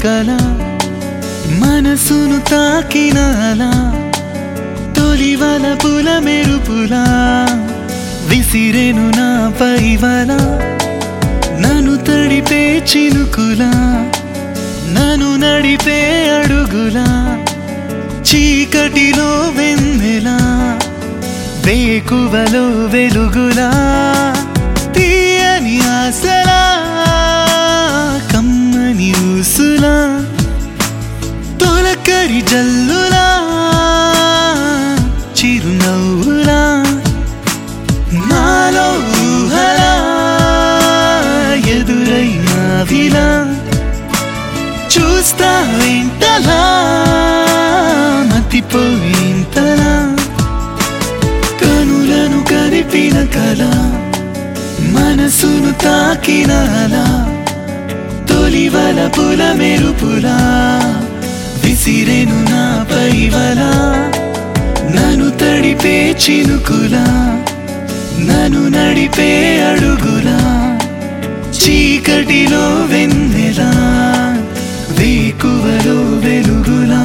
కల మనసును తాకినాలా తొలివల పుల మెరుపులా విసిరెను నా పైవల నన్ను తడిపే చినుకులా నన్ను నడిపే అడుగులా చీకటిలో వెన్నెలా వేకువలో వెలుగులా తీయని ఆశలా కమ్మని ఊసులా తొలకరి జల్లులా చిరునవ్వులా నాలో ఊహలా ఎదురైనవిలా చూస్తా వెంటలా మతిపోయింతలా కనులను కరిపిన కల మనసును తాకినాలా తొలివల పుల మెరుపులా విసిరెను నా పైవలా నన్ను తడిపే చినుకులా నన్ను నడిపే అడుగులా చీకటిలో వెన్నెలా వేకువలో వెలుగులా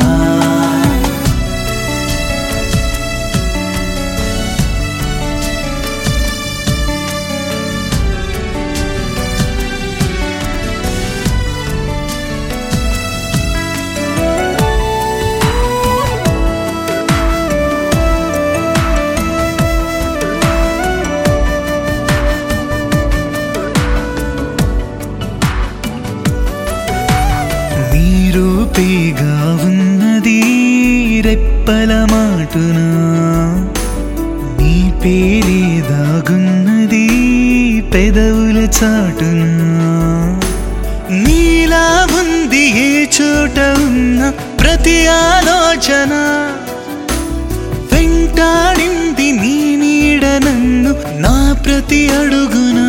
మీరు పేగా ఉన్నది రెప్పల మాటున నీ పేరే దాగున్నది పెదవుల చాటున నీలా ఉంది ఏ చోట ఉన్న ప్రతి ఆలోచన వెంటాడింది నీ నీడ నన్ను నా ప్రతి అడుగునా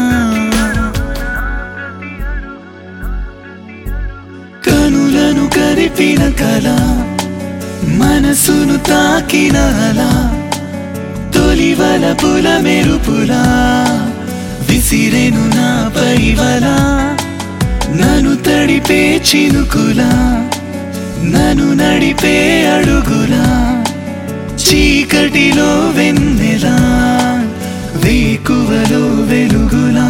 కనులను కరిపిన కల మనసును తాకినాలా తొలివల పుల మెరుపులా విసిరెను నా పైవల నన్ను తడిపే చినుకులా నన్ను నడిపే అడుగులా చీకటిలో వెన్నెలా వేకువలో వెలుగులా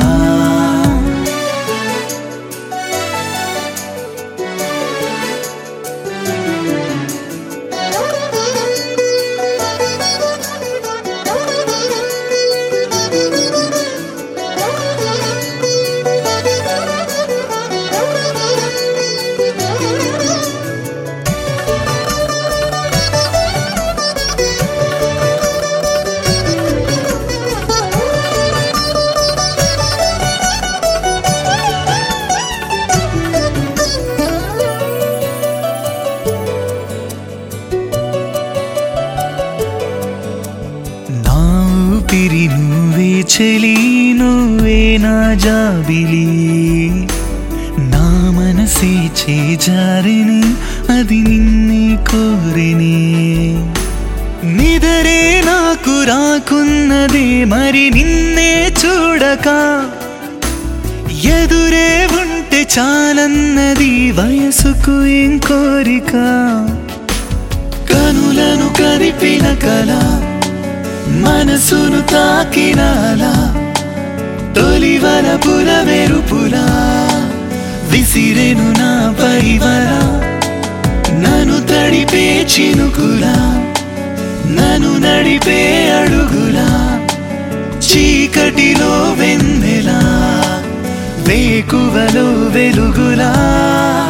నా ఊపిరి నువ్వే చెలి నువ్వే నా జాబిలి నా మనసే చేజారిని అది నిన్నే కోరిని నిదరే నాకు రాకున్నదే మరి నిన్నే చూడక ఎదురే ఉంటే చాలన్నది వయసుకు ఏం కోరిక కనులను కరిపిన కల మనసును తాకినాలా తొలివల పుల మెరుపులా విసిరెను నా పైవల నన్ను తడిపే చినుకులా నన్ను నడిపే అడుగులా చీకటిలో వెన్నెలా వేకువలో వెలుగులా